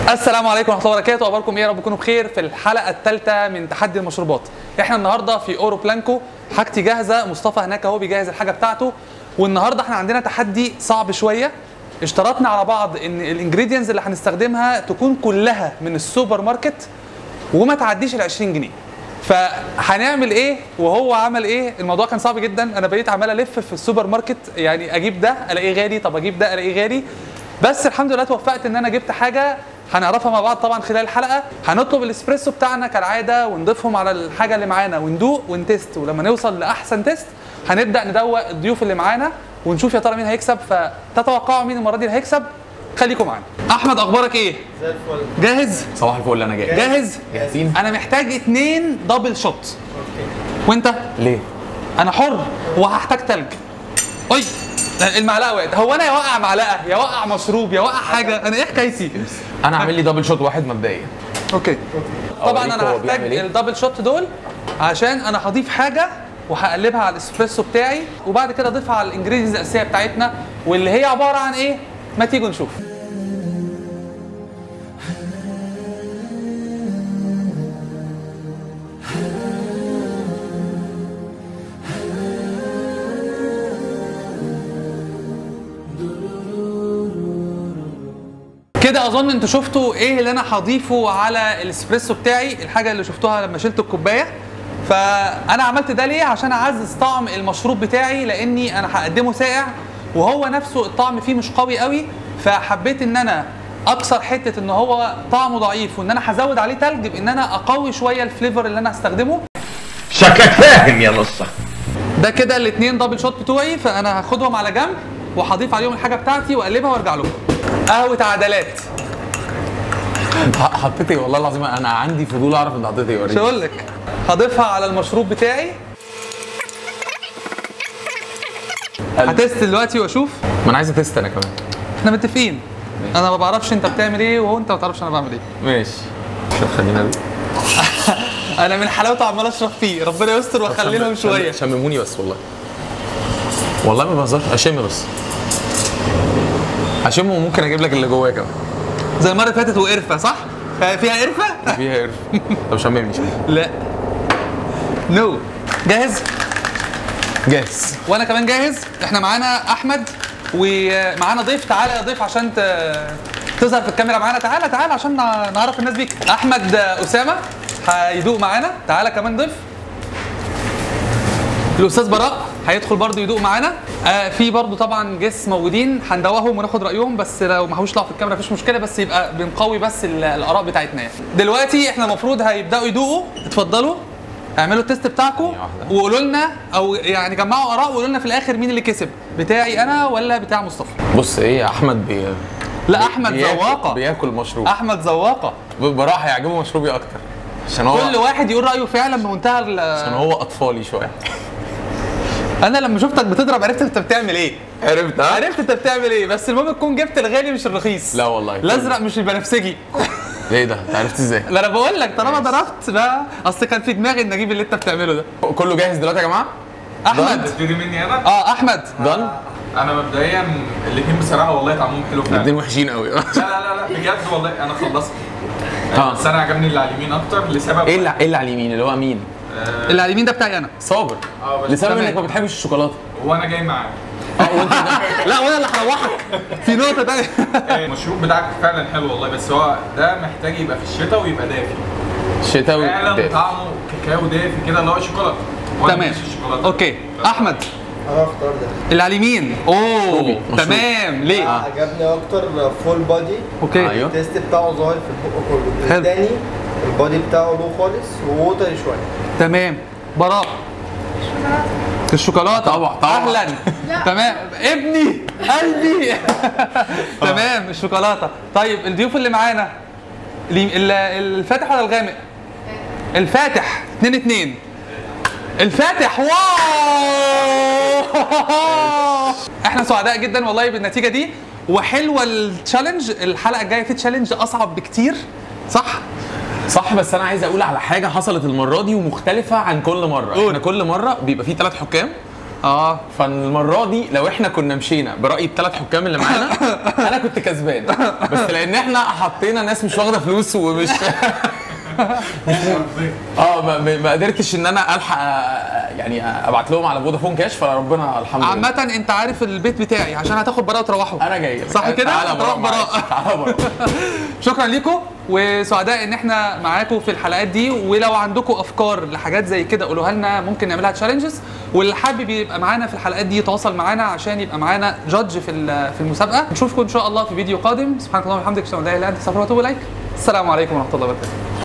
السلام عليكم ورحمه الله وبركاته اخباركم ايه يا رب تكونوا بخير في الحلقه الثالثه من تحدي المشروبات احنا النهارده في اورو بلانكو حاجتي جاهزه مصطفى هناك اهو بيجهز الحاجه بتاعته والنهارده احنا عندنا تحدي صعب شويه اشترطنا على بعض ان الانجريدينتس اللي هنستخدمها تكون كلها من السوبر ماركت وما تعديش ال 20 جنيه فهنعمل ايه وهو عمل ايه الموضوع كان صعب جدا انا بقيت عمال الف في السوبر ماركت يعني اجيب ده الاقيه غالي طب اجيب ده الاقيه غالي بس الحمد لله توفقت ان انا جبت حاجه هنعرفها مع بعض طبعا خلال الحلقه هنطلب الاسبريسو بتاعنا كالعاده ونضيفهم على الحاجه اللي معانا وندوق ونتست ولما نوصل لاحسن تيست هنبدا ندوق الضيوف اللي معانا ونشوف يا ترى مين هيكسب فتتوقعوا مين المره دي اللي هيكسب خليكم معانا احمد اخبارك ايه زي الفل جاهز صباح الفل انا جاي جاهز جاهزين انا محتاج اتنين دبل شوت وانت ليه انا حر وهحتاج تلج اي المعلقه وقعت هو انا يا وقع معلقه يا وقع مشروب يا وقع حاجه انا ايه حكايتي انا عامل لي دبل شوت واحد مبدئيا اوكي طبعا أوريك انا هو هحتاج بيعمل إيه؟ الدبل شوت دول عشان انا هضيف حاجه وهقلبها على الاسبريسو بتاعي وبعد كده اضيفها على الانجريدينتس الاساسيه بتاعتنا واللي هي عباره عن ايه ما تيجوا نشوف كده اظن انتوا شفتوا ايه اللي انا هضيفه على الاسبريسو بتاعي الحاجه اللي شفتوها لما شلت الكوبايه فانا عملت ده ليه عشان اعزز طعم المشروب بتاعي لاني انا هقدمه ساقع وهو نفسه الطعم فيه مش قوي قوي فحبيت ان انا اكسر حته ان هو طعمه ضعيف وان انا هزود عليه تلج بان انا اقوي شويه الفليفر اللي انا هستخدمه شكلك فاهم يا نصة ده كده الاثنين دبل شوت بتوعي فانا هاخدهم على جنب وهضيف عليهم الحاجه بتاعتي واقلبها وارجع لكم قهوه عدلات ح- حطيت ايه والله العظيم انا عندي فضول اعرف انت حطيت ايه مش وريني هقول لك هضيفها على المشروب بتاعي هتست دلوقتي واشوف ما انا عايز اتست انا كمان احنا متفقين انا ما بعرفش انت بتعمل ايه وهو انت ما تعرفش انا بعمل ايه ماشي مش هتخلينا انا من حلاوته عمال اشرب فيه ربنا يستر واخلي لهم شويه شمموني بس والله والله ما بهزرش اشم بس هشم وممكن اجيب لك اللي جواه كمان زي المره اللي فاتت وقرفه صح فيها قرفه فيها قرف طب شممني شممني لا نو جاهز جاهز وانا كمان جاهز احنا معانا احمد ومعانا ضيف تعالى يا ضيف عشان ت... تظهر في الكاميرا معانا تعالى تعالى عشان نع- نعرف الناس بيك احمد اسامه هيدوق معانا تعالى كمان ضيف الاستاذ براء هيدخل برضه يدوق معانا آه في برضه طبعا جس موجودين هندوقهم وناخد رايهم بس لو ما حبوش يطلعوا في الكاميرا مفيش مشكله بس يبقى بنقوي بس ال- الاراء بتاعتنا يعني. دلوقتي احنا المفروض هيبداوا يدوقوا اتفضلوا اعملوا التيست بتاعكم واحدة. وقولوا لنا او يعني جمعوا اراء وقولوا لنا في الاخر مين اللي كسب بتاعي انا ولا بتاع مصطفى بص ايه يا احمد بي... لا احمد بياكل- ذواقه بياكل مشروب احمد ذواقه براحه هيعجبه مشروبي اكتر عشان هو كل واحد يقول رايه فعلا بمنتهى ال- عشان هو اطفالي شويه انا لما شفتك بتضرب عرفت انت بتعمل ايه عرفت ها؟ عرفت انت بتعمل ايه بس المهم تكون جبت الغالي مش الرخيص لا والله الازرق مش البنفسجي ايه ده؟ انت عرفت ازاي؟ لا انا بقول لك طالما ضربت بقى اصل كان في دماغي ان اجيب اللي انت بتعمله ده كله جاهز دلوقتي يا جماعه؟ احمد تبتدي مني انا اه احمد دان؟ انا مبدئيا الاثنين بصراحه والله طعمهم حلو فعلا الاثنين وحشين قوي لا لا لا لا بجد والله انا خلصت اه. بس انا عجبني اللي على اليمين اكتر لسبب ايه اللي ايه اللي على اليمين اللي هو مين؟ اللي على اليمين ده بتاعي انا صابر اه بس لسبب تمام. انك ما بتحبش الشوكولاته وانا جاي معاك لا وانا اللي هروحك في نقطه تانية المشروب بتاعك فعلا حلو والله بس هو ده محتاج يبقى في الشتاء ويبقى دافي الشتاوي فعلا طعمه كاكاو دافي كده اللي هو شوكولاته وأنا تمام ماليش في الشوكولاته اوكي احمد انا اختار ده اللي على اليمين اوه روبي، مشروب. تمام ليه عجبني اكتر فول بادي اوكي ايوه التيست بتاعه ظاهر في البق كله حلو. التاني البادي بتاعه لو خالص ووتري شويه تمام براء الشوكولاته طبعا، طبعا. اهلا تمام ابني قلبي تمام الشوكولاته طيب الضيوف اللي معانا لي- ال- الفاتح ولا الغامق الفاتح 2 2 الفاتح واو احنا سعداء جدا والله بالنتيجه دي وحلوه التشالنج الحلقه الجايه في تشالنج اصعب بكتير صح صح بس انا عايز اقول على حاجه حصلت المره دي ومختلفه عن كل مره قول. احنا كل مره بيبقى فيه ثلاث حكام اه فالمره دي لو احنا كنا مشينا براي الثلاث حكام اللي معانا انا كنت كسبان بس لان احنا حطينا ناس مش واخده فلوس ومش اه ما, ما ما قدرتش ان انا الحق آه، يعني ابعت لهم على فودافون كاش فربنا الحمد لله عامة انت عارف البيت بتاعي عشان هتاخد براءة وتروحوا انا جاي لك. صح كده؟ تعالى تروح براء معلش. براء. تعالى براء شكرا لكم وسعداء ان احنا معاكم في الحلقات دي ولو عندكم افكار لحاجات زي كده قولوها لنا ممكن نعملها تشالنجز واللي حابب يبقى معانا في الحلقات دي يتواصل معانا عشان يبقى معانا جادج في ال- في المسابقه نشوفكم ان شاء الله في فيديو قادم سبحانك اللهم وبحمدك اشهد ان لا اله الا انت استغفرك واتوب اليك السلام عليكم ورحمه الله وبركاته